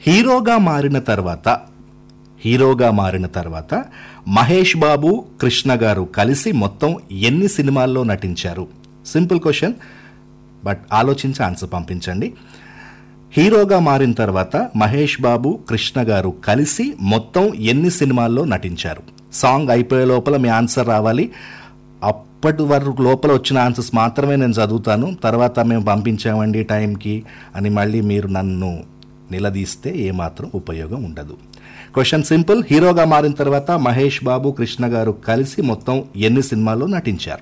హీరోగా మారిన తర్వాత హీరోగా మారిన తర్వాత మహేష్ బాబు కృష్ణ గారు కలిసి మొత్తం ఎన్ని సినిమాల్లో నటించారు సింపుల్ క్వశ్చన్ బట్ ఆలోచించి ఆన్సర్ పంపించండి హీరోగా మారిన తర్వాత మహేష్ బాబు కృష్ణ గారు కలిసి మొత్తం ఎన్ని సినిమాల్లో నటించారు సాంగ్ అయిపోయే లోపల మీ ఆన్సర్ రావాలి అప్పటి వరకు లోపల వచ్చిన ఆన్సర్స్ మాత్రమే నేను చదువుతాను తర్వాత మేము పంపించామండి టైంకి అని మళ్ళీ మీరు నన్ను నిలదీస్తే ఏమాత్రం ఉపయోగం ఉండదు క్వశ్చన్ సింపుల్ హీరోగా మారిన తర్వాత మహేష్ బాబు కృష్ణ గారు కలిసి మొత్తం ఎన్ని సినిమాల్లో నటించారు